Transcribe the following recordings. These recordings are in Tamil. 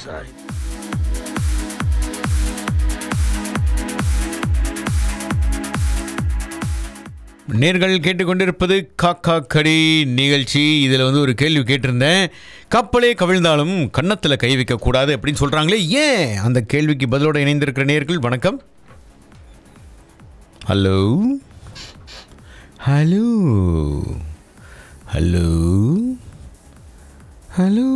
சாரி நேர்கள் கேட்டுக்கொண்டிருப்பது காக்கா கடி நிகழ்ச்சி இதில் வந்து ஒரு கேள்வி கேட்டிருந்தேன் கப்பலே கவிழ்ந்தாலும் கன்னத்தில் கை வைக்கக்கூடாது அப்படின்னு சொல்கிறாங்களே ஏன் அந்த கேள்விக்கு பதிலோட இணைந்திருக்கிற நேர்கள் வணக்கம் ஹலோ ஹலோ ஹலோ ஹலோ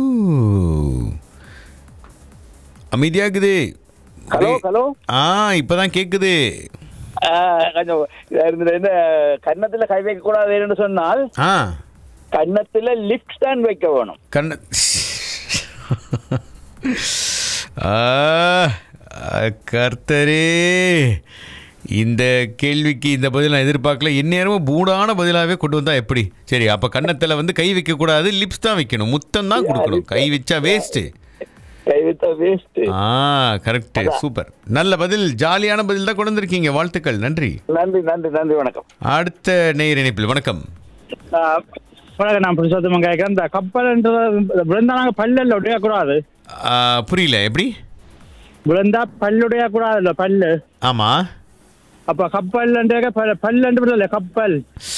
அமைதியாக்குது ஹலோ ஹலோ ஆ இப்பதான் கேக்குது ஆ, கொஞ்சம் இந்த இந்த கன்னத்துல கை வைக்க கூடாதுன்னு சொன்னால் ஆ கன்னத்துல லிப்ட் ஸ்டாண்ட் வைக்க வேணும் கண்ண ஆ, கர்த்தரே இந்த கேள்விக்கு இந்த பதில் நான் எதிர்பார்க்கல இந்நேரமும் பூடான பதிலாகவே கொண்டு வந்தா எப்படி சரி அப்போ கன்னத்தில் வந்து கை வைக்கக்கூடாது லிப்ஸ் தான் வைக்கணும் முத்தம் தான் கொடுக்கணும் கை வச்சா வேஸ்ட்டு கை வைத்தா வேஸ்ட் ஆ கரெக்ட் சூப்பர் நல்ல பதில் ஜாலியான பதில் தான் கொண்டு வந்திருக்கீங்க வாழ்த்துக்கள் நன்றி நன்றி நன்றி நன்றி வணக்கம் அடுத்த நேயர் இணைப்பில் வணக்கம் வணக்கம் நான் புருஷோத்தமன் கேட்கிறேன் இந்த கப்பல்ன்றது விழுந்தா நாங்கள் பல்லு உடையக்கூடாது ஆ, புரியல எப்படி விழுந்தா பல்லுடைய கூடாது இல்லை பல்லு ஆமாம் அப்போ கப்பல்ன்றாக்க பல் பல்லுன்றது இல்லை கப்பல்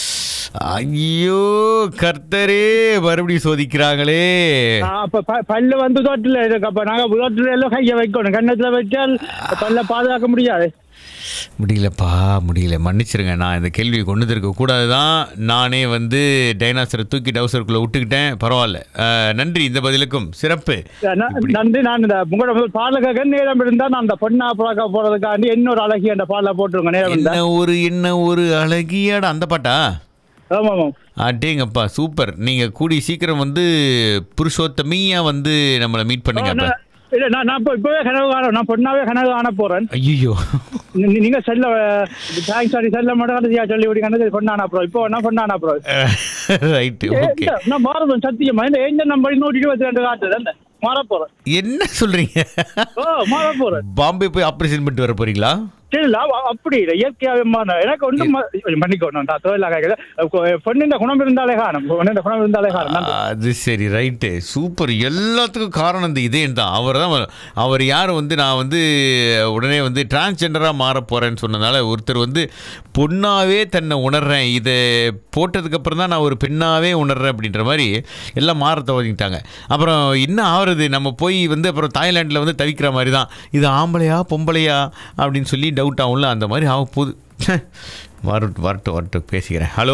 ஐயோ கர்த்தரே மறுபடியும் சோதிக்கிறாங்களே ஆ, அப்ப ப- பல்லு வந்து தோட்டில் இருக்கு அப்போ நாங்கள் தோட்டில் எல்லாம் கையை வைக்கணும் கன்னத்தில் வச்சால் பல்ல பாதுகாக்க முடியாது முடியலப்பா முடியல மன்னிச்சிருங்க நான் இந்த கேள்வியை கொண்டு வந்திருக்க கூடாது தான் நானே வந்து டைனாசரை தூக்கி டவுசருக்குள்ளே விட்டுக்கிட்டேன் பரவாயில்ல ஆ, நன்றி இந்த பதிலுக்கும் சிறப்பு ந- இப்படி. நன்றி நான் இந்த உங்களோட முதல் பாடலுக்காக நேரம் இருந்தால் நான் அந்த பொண்ணா புழக்க போகிறதுக்காண்டி இன்னொரு அழகி அந்த பாடலை போட்டுருங்க நேரம் இருந்தா என்ன ஒரு என்ன ஒரு அழகியாட அந்த பாட்டா ஆமாம் ஆமாம் அடேங்கப்பா சூப்பர் நீங்கள் கூடி சீக்கிரம் வந்து புருஷோத்தமியா வந்து நம்மளை மீட் பண்ணுங்க அப்ப இல்லை நான் நான் இப்போ இப்போவே கனவு காண நான் பொண்ணாவே கனவு காண போகிறேன் ஐயோ நீ- நீங்க செல்ல தேங்க்ஸ் சாரி செல்ல மட்டும் கடைசியா சொல்லி விடுங்க கொண்டானா ப்ரோ இப்போ என்ன கொண்டானா ப்ரோ ரைட்டு ஓகே நான் மாறதும் சத்தியமா இந்த ஏஞ்சல் நம்பர் நூற்றி இருபத்தி ரெண்டு காட்டுது என்ன மாற போறேன் என்ன சொல்றீங்க ஓ மாற போறேன் பாம்பே போய் ஆப்ரேஷன் பண்ணிட்டு வர போறீங்களா சரி இல்ல, அவ- அப்படி இல்லை இயற்கையாவே மாற எனக்கு ஒன்றும் மன்னிக்கணும் நான் தொழிலாக கேட்கல பொண்ணின் குணம் இருந்தாலே காணும் பொண்ணின் குணம் இருந்தாலே காணும் நன்றி. அது சரி ரைட்டு சூப்பர் எல்லாத்துக்கும் காரணம் இந்த இதயம் தான் அவர் தான் அவர் யார் வந்து நான் வந்து உடனே வந்து டிரான்ஸ்ஜெண்டராக மாற போகிறேன்னு சொன்னதால ஒருத்தர் வந்து பொண்ணாவே தன்னை உணர்றேன் இதை போட்டதுக்கப்புறம் தான் நான் ஒரு பெண்ணாவே உணர்றேன் அப்படின்ற மாதிரி எல்லாம் மாற துவங்கிட்டாங்க அப்புறம் என்ன ஆகுறது நம்ம போய் வந்து அப்புறம் தாய்லாண்டில் வந்து தவிக்கிற மாதிரி தான் இது ஆம்பளையா பொம்பளையா அப்படின்னு சொல்லி டவுட் ஆகும்ல அந்த மாதிரி ஆக போகுது வரட்டும் வரட்டும் வரட்டும் பேசிக்கிறேன் ஹலோ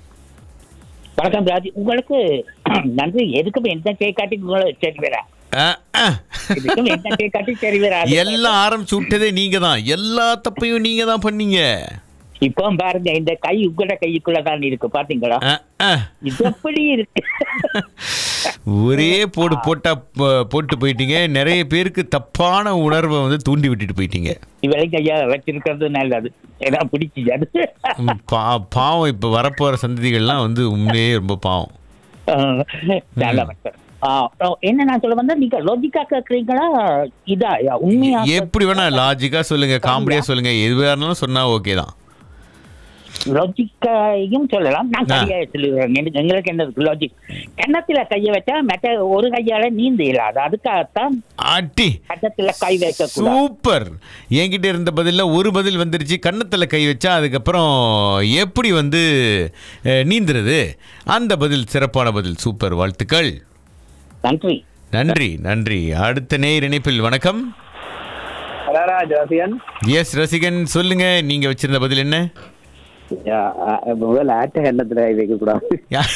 வணக்கம் ராஜி உங்களுக்கு நன்றி எதுக்கும் எந்த கை காட்டி உங்களை சரி வரா ஆ ஆ எதுக்கும் எந்த கை காட்டி சரி வரா எல்லாம் ஆரம்பிச்சு விட்டதே நீங்க தான் எல்லா தப்பையும் நீங்க தான் பண்ணீங்க இப்போ பாருங்க இந்த கை உங்களோட கைக்குள்ள தான் இருக்கு பாத்தீங்களா அஹ், அஹ். இது எப்படி இருக்கு ஒரே போடு போட்டா ப- போட்டு போயிட்டீங்க நிறைய பேருக்கு தப்பான உணர்வை வந்து தூண்டி விட்டுட்டு போயிட்டீங்க இவரை கையா வச்சிருக்கிறது நல்லது ஏன்னா பிடிச்சி அது ம், பா- பாவம் இப்ப வரப்போற சந்ததிகள்லாம் வந்து உண்மையே ரொம்ப பாவம் அஹ், நல்ல மக்கள். ஆ, அப்புறம் என்ன நான் சொல்ல வந்தா நீங்க லாஜிக்கா கேக்குறீங்களா இதா உண்மையா எப்படி வேணா லாஜிக்கா சொல்லுங்க காமெடியா சொல்லுங்க எதுவாக இருந்தாலும் சொன்னா ஓகே தான் லாஜிக்கையும் சொல்லலாம் நான் ஆ. சரியா சொல்லுவேன் எனக்கு- எங்களுக்கு என்ன லாஜிக் கன்னத்துல கையை வச்சா மற்ற ஒரு கையால நீந்த இல்லாது அதுக்காகத்தான் அட்டி கன்னத்துல கை வைக்க கூடாது சூப்பர் என்கிட்ட இருந்த பதில்ல ஒரு பதில் வந்துருச்சு கன்னத்தில் கை வச்சா அதுக்கப்புறம் எப்படி வந்து அஹ், நீந்துறது அந்த பதில் சிறப்பான பதில் சூப்பர் வாழ்த்துக்கள் நன்றி நன்றி நன்றி அடுத்த நேர் இணைப்பில் வணக்கம் ஜோசியன் எஸ் ரசிகன் சொல்லுங்க நீங்க வச்சிருந்த பதில் என்ன முதல்ல ஆட்ட கன்னத்துல கை வைக்க கூடாது யா-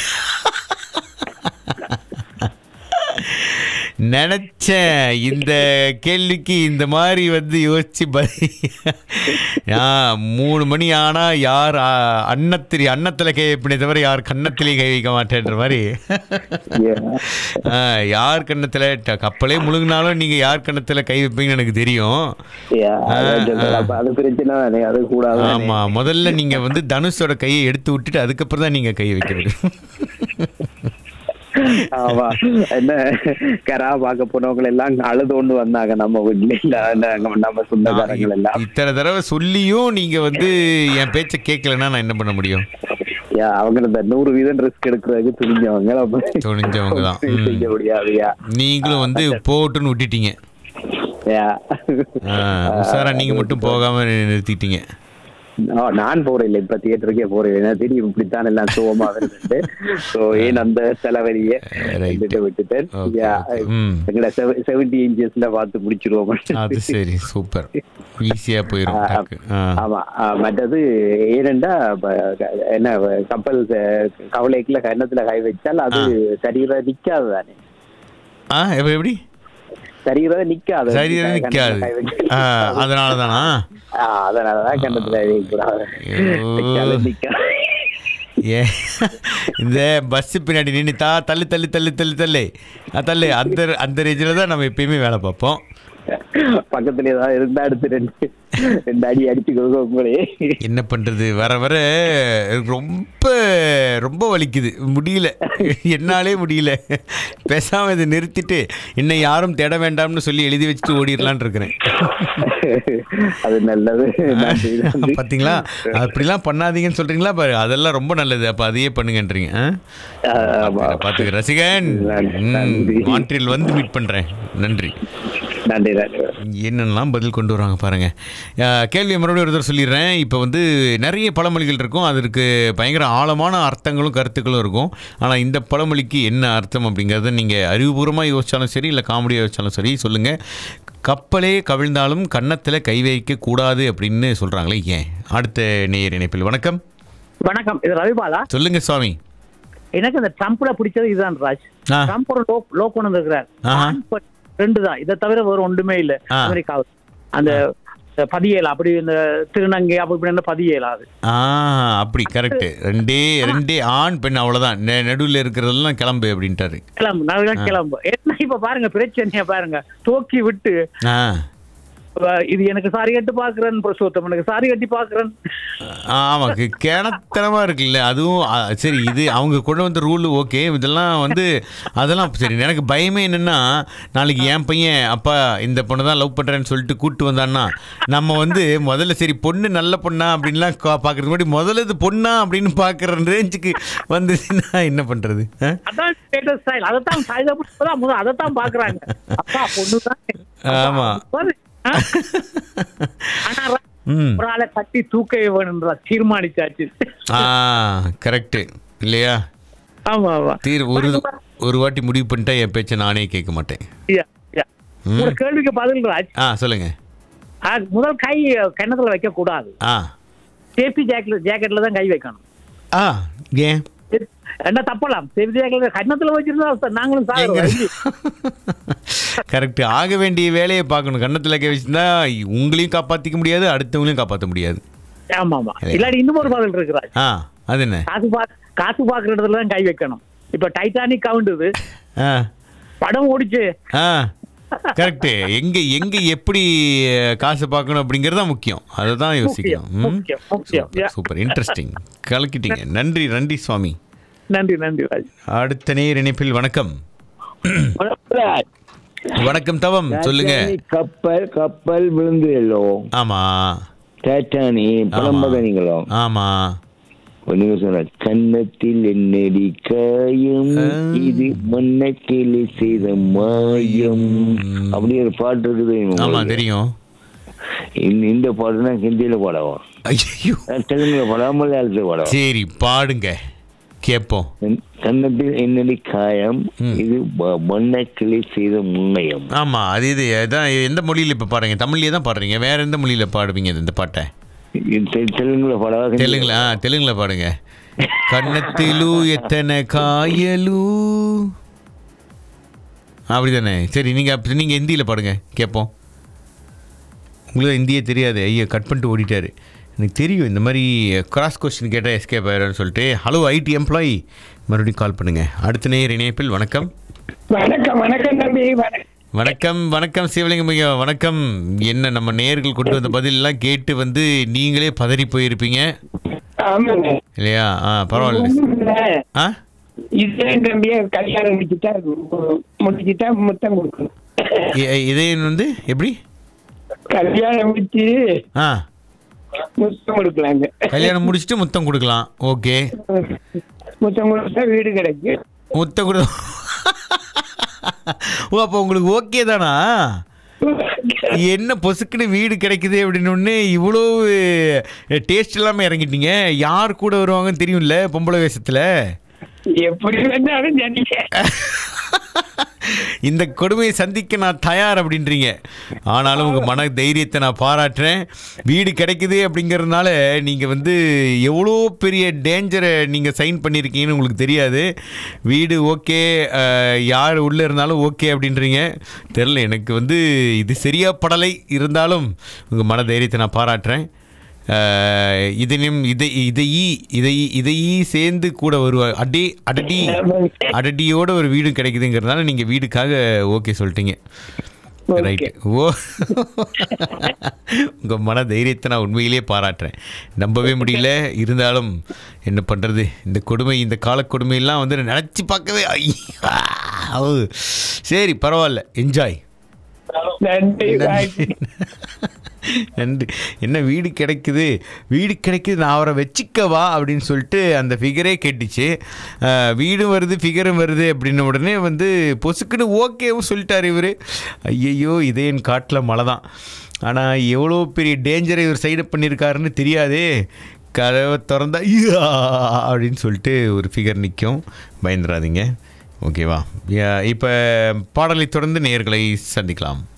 நினைச்சேன் இந்த கேள்விக்கு இந்த மாதிரி வந்து யோசிச்சு பதி ஆ, மூணு மணி ஆனா யார் ஆ, அன்னத்திரி அன்னத்துல கை வைப்பினே தவிர யார் கன்னத்திலே கை வைக்க மாட்டேன்ற மாதிரி ஆ, யார் கன்னத்துல ட- கப்பலே முழுங்கினாலும் நீங்க யார் கன்னத்துல கை வைப்பீங்கன்னு எனக்கு தெரியும் அது பிரச்சனை தானே அது கூடாது ஆமா முதல்ல நீங்க வந்து தனுஷோட கையை எடுத்து விட்டுட்டு அதுக்கப்புறம் தான் நீங்க கை வைக்கிறது ஆமா என்ன கரா பார்க்க போனவங்க எல்லாம் அழுது கொண்டு வந்தாங்க நம்ம வீட்டுல இல்ல நாங்க- நம்ம சொந்தக்காரங்கள் எல்லாம் இத்தனை தடவை சொல்லியும் நீங்க வந்து என் பேச்சை கேட்கலன்னா நான் என்ன பண்ண முடியும் யா அவங்க இந்த நூறு வீதம் ரிஸ்க் எடுக்கிறதுக்கு துணிஞ்சவங்க நம்ம துணிஞ்சவங்க தான். ம். செய்ய முடியாதுயா நீங்களும் வந்து போட்டுன்னு விட்டுட்டீங்க யா ஆ, உஷாரா நீங்க மட்டும் போகாம நிறுத்திட்டீங்க ஆ, நான் போறேன் இல்ல இப்ப தியேட்டருக்கே போறேன் ஏன்னா தெரியும் இப்படித்தான் எல்லாம் சோகமா வருது சோ ஏன் அந்த செலவழிய Right. விட்டு விட்டுட்டேன் Okay, யா okay. ம். எங்களை செவன்டி இன்ச்சஸ்ல பார்த்து முடிச்சிருவோம் அது சரி சூப்பர் ஈஸியா போயிரும் ஆ, டக்கு. ஆ. ஆமா ஆ, மற்றது ஏனெண்டா ப- க- என்ன கப்பல் க- கவலைக்குள்ள கன்னத்துல கை வச்சால் அது சரீர நிக்காது தானே ஆ எப்ப எப்படி சரீர நிக்காது சரி நிக்காது கன்னத்துல கை வச்சா- ஆ, அதனால தானா ஆ, அதனாலதான் கன்னத்துல கை வைக்கக்கூடாது. ஐயோ. வச்சாலும் நிக்காது ஏ இந்த பஸ் பின்னாடி நின்று தா தள்ளு தள்ளு தள்ளு தள்ளு தள்ளு ஆ, தள்ளு அந்த அந்த ரேஞ்சில் தான் நம்ம எப்பயுமே வேலை பார்ப்போம் பக்கத்துல ஏதாவது இருந்தா எடுத்து ரெண்டு ரெண்டு அடி அடிச்சு கொடுக்க உங்களே என்ன பண்ணுறது வர வர எனக்கு ரொம்ப ரொம்ப வலிக்குது முடியல என்னாலே முடியல பேசாமல் இதை நிறுத்திட்டு என்னை யாரும் தேட வேண்டாம்னு சொல்லி எழுதி வச்சுட்டு ஓடிடலான்னு இருக்கிறேன் அது நல்லது நன்றி, நன்றி. பார்த்தீங்களா அப்படிலாம் பண்ணாதீங்கன்னு சொல்கிறீங்களா பாரு அதெல்லாம் ரொம்ப நல்லது அப்போ அதையே பண்ணுங்கன்றீங்க ஆ? ஆ, ஆமா. பார்த்துக்க ரசிகன் நன்றி. மான்ட்ரியல் வந்து மீட் பண்ணுறேன் நன்றி நன்றி நன்றி என்னென்னலாம் பதில் கொண்டு வராங்க பாருங்க அஹ், கேள்வியை மறுபடியும் ஒரு தடவை சொல்லிடுறேன் இப்போ வந்து நிறைய பழமொழிகள் இருக்கும் அதற்கு பயங்கர ஆழமான அர்த்தங்களும் கருத்துக்களும் இருக்கும் ஆனால் இந்த பழமொழிக்கு என்ன அர்த்தம் அப்படிங்கிறத நீங்கள் அறிவுபூர்வமாக யோசிச்சாலும் சரி இல்லை காமெடியாக யோசிச்சாலும் சரி சொல்லுங்கள் கப்பலே கவிழ்ந்தாலும் கன்னத்தில் கை வைக்க கூடாது அப்படின்னு சொல்கிறாங்களே ஏன் அடுத்த நேயர் இணைப்பில் வணக்கம் வணக்கம் இது ரவிபாலா சொல்லுங்க சுவாமி எனக்கு இந்த ட்ரம்ப்ல பிடிச்சது இதுதான் ராஜ் ஆ. ட்ரம்ப் ஒரு லோ லோ கொண்டு வந்திருக்கிறார் ஆஹா. ஆண் பெண் ரெண்டு தான் இதை தவிர வேற ஒன்றுமே இல்ல ஆ. அமெரிக்காவில் அந்த பதியேலா அப்படி இந்த திருநங்கை அப்படி இப்படி பதியேலாது ஆ அப்படி கரெக்டு ரெண்டே ரெண்டே ஆண் பெண் அவ்வளோதான் நடுவில் இருக்கிறதெல்லாம் கிளம்பு அப்படின்ட்டாரு கிளம்பு நல்லா கிளம்பு என்ன இப்ப பாருங்க பிரச்சனைய பாருங்க தூக்கி விட்டு ஆ அஹ், இது எனக்கு சாரி கட்டி பாக்குறேன் புருஷோத்தம் எனக்கு சாரி கட்டி பாக்குறேன் ஆமாம் கிணத்தனமா இருக்குல்ல அதுவும் ஆ, சரி இது அவங்க கொண்டு வந்த ரூல் ஓகே இதெல்லாம் வந்து அதெல்லாம் சரி எனக்கு பயமே என்னன்னா நாளைக்கு என் பையன் அப்பா இந்த பொண்ணை தான் லவ் பண்ணுறேன்னு சொல்லிட்டு கூப்பிட்டு வந்தான்னா நம்ம வந்து முதல்ல சரி பொண்ணு நல்ல பொண்ணா அப்படின்லாம் கா- பார்க்கறதுக்கு முன்னாடி முதல்ல இது பொண்ணா அப்படின்னு பார்க்குற ரேஞ்சுக்கு வந்துச்சுன்னா என்ன பண்ணுறது அதான் ஸ்டேட்டஸ் ஸ்டைல் அதைத்தான் சாயுதப்பதான் முதல் அதைத்தான் பாக்குறாங்க அப்பா பொண்ணுதான் ஆமா. பாரு, ஆ? ஆனா ர- ம் ஒரு ஆளை கட்டி தூக்க வேணும்ன்றா தீர்மானிச்சாச்சு ஆ கரெக்டு இல்லையா ஆமா ஆமா தீர் ஒரு ஒரு வாட்டி முடிவு பண்ணிட்டா என் பேச்சை நானே கேட்க மாட்டேன் யா, யா. ம். ஒரு கேள்விக்கு பதில் ராஜ் ஆ சொல்லுங்க ஆ, முதல் கை கிணத்துல வைக்க கூடாது ஆ சேஃப்டி ஜாக்கெட் ஜாக்கெட்ல தான் கை வைக்கணும் ஆ ஏன் என்ன தப்பலாம் சேஃப்டி ஜாக்கெட்ல கண்ணத்துல வச்சிருந்தா நாங்களும் சாகுறோம் கரெக்ட் ஆக வேண்டிய வேலையை பார்க்கணும் கன்னத்தில் கை வச்சிருந்தா உங்களையும் காப்பாற்றிக்க முடியாது அடுத்தவங்களையும் காப்பாற்ற முடியாது ஆமா ஆமா இல்லாட்டி இன்னும் ஒரு பதில் இருக்கு ராஜ் ஆ அது என்ன காசு பா காசு பாக்குற இடத்துல தான் கை வைக்கணும் இப்ப டைட்டானிக் கவுண்டுது ஆ படம் ஓடிச்சு ஆ கரெக்ட் எங்க எங்க எப்படி அஹ், காசு பார்க்கணும் அப்படிங்கிறது தான் முக்கியம் அதை தான் யோசிக்கணும் ம்? முக்கியம், முக்கியம். Super, Yeah. சூப்பர் இன்ட்ரெஸ்டிங் கலக்கிட்டீங்க நன்றி நன்றி சுவாமி நன்றி நன்றி ராஜ் அடுத்த நேர் இணைப்பில் வணக்கம் வணக்கம் தவம் சொல்லுங்க டைட்டானிக் கப்பல் கப்பல் விழுந்து எல்லோம் ஆமா டைட்டானி பழம்பகனிங்களோ ஆமா நீங்க சொன்ன கன்னத்தில் என்னடி காயம் ஆ. இது மண்ணக்கிளி செய்த மாயம் அப்படி ஒரு பாட்டு இருக்குது ஆமா உங்களுக்கு. தெரியும் இந்த- இந்த பாட்டு தான் ஹிந்தியில பாடவும் ஐயோ தெலுங்குல பாடவும் மலையாளத்துல பாடவும் சரி பாடுங்க கேட்போம் கன்னத்தில் என்னடி காயம் ம். இது ம- மண்ணக்கிளி செய்த முன்னயம் ஆமா அது இது அதான் எந்த மொழியில இப்ப பாடுறீங்க தமிழ்லயே தான் பாடுறீங்க வேற எந்த மொழியில பாடுவீங்க இது, இந்த பாட்டை இது தெ- தெலுங்குல பாடவா ஹிந்தியில தெலுங்குல ஆ, தெலுங்குல பாடுங்க கன்னத்திலு எத்தனை காயலு அப்படிதானே சரி நீங்க அப்ப- நீங்க ஹிந்தியில பாடுங்க கேட்போம் உங்களுக்கு ஹிந்தியே தெரியாது ஐயோ கட் பண்ணிட்டு ஓடிட்டாரு எனக்கு தெரியும் இந்த மாதிரி கிராஸ் கொஸ்டின் கேட்டால் எஸ்கேப் ஆயிடும்னு சொல்லிட்டு ஹலோ ஐடி எம்ப்ளாயி மறுபடியும் கால் பண்ணுங்க அடுத்த நேர் இணைப்பில் வணக்கம் வணக்கம் வணக்கம் தம்பி வணக்கம் வணக்கம் வணக்கம் சிவலிங்கம் ஐயா வணக்கம் என்ன நம்ம நேர்கள் கொண்டு வந்த பதில் எல்லாம் கேட்டு வந்து நீங்களே பதறி போயிருப்பீங்க ஆமாங்க இல்லையா ஆ பரவாயில்ல ஒண்ணும் இல்ல. ஆ இதே தம்பிய கல்யாணம் முடிச்சுட்டா முடிச்சுட்டா முத்தம் கொடுக்கணும் இ- இதே வந்து எப்படி கல்யாணம் முடிச்சு ஆ முத்தம் கொடுக்கலாங்க கல்யாணம் முடிச்சுட்டு முத்தம் கொடுக்கலாம் ஓகே முத்தம் கொடுத்தா வீடு கிடைக்கும் முத்தம் கொடு ஓ அப்போ உங்களுக்கு ஓகே தானா என்ன பொசுக்குன்னு வீடு கிடைக்குது அப்படின்னு ஒன்று இவ்வளோ டேஸ்ட் இல்லாமல் இறங்கிட்டீங்க யார் கூட வருவாங்கன்னு தெரியும்ல பொம்பளை வேஷத்தில் எப்படி வேணாலும் ஜனிக்க இந்த கொடுமையை சந்திக்க நான் தயார் அப்படின்றீங்க ஆனாலும் உங்கள் மன தைரியத்தை நான் பாராட்டுறேன் வீடு கிடைக்குது அப்படிங்கிறதுனால நீங்கள் வந்து எவ்வளோ பெரிய டேஞ்சரை நீங்கள் சைன் பண்ணியிருக்கீங்கன்னு உங்களுக்கு தெரியாது வீடு ஓகே யார் உள்ளே இருந்தாலும் ஓகே அப்படின்றீங்க தெரில எனக்கு வந்து இது சரியா படலை இருந்தாலும் உங்கள் மன தைரியத்தை நான் பாராட்டுறேன் அஹ், இதனையும் இதை இதையி இதை இதையி சேர்ந்து கூட வருவார் அடி அடடி அடடியோட ஒரு வீடு கிடைக்குதுங்கிறதுனால நீங்கள் வீடுக்காக ஓகே சொல்லிட்டீங்க ரைட் ஓ உங்கள் மன தைரியத்தை நான் உண்மையிலேயே பாராட்டுறேன் நம்பவே முடியல இருந்தாலும் என்ன பண்ணுறது இந்த கொடுமை இந்த கால கொடுமையெல்லாம் வந்து நினச்சி பார்க்கவே ஐயா! ஓ. சரி பரவாயில்ல என்ஜாய் நன்றி நன்றி நன்றி என்ன வீடு கிடைக்குது வீடு கிடைக்குது நான் அவரை வச்சுக்கவா அப்படின்னு சொல்லிட்டு அந்த ஃபிகரே கேட்டுச்சு அஹ், வீடும் வருது ஃபிகரும் வருது அப்படின்ன உடனே வந்து பொசுக்குன்னு ஓகேவும் சொல்லிட்டார் இவர் ஐயையோ இதே என் காட்டில் மழை தான் ஆனால் எவ்வளோ பெரிய டேஞ்சரை இவர் சைடு பண்ணியிருக்காருன்னு தெரியாதே கதவை திறந்தா ஐயா அப்படின்னு சொல்லிட்டு ஒரு ஃபிகர் நிற்கும் பயந்துடாதீங்க ஓகேவா இப்போ பாடலை தொடர்ந்து நேயர்களை சந்திக்கலாம்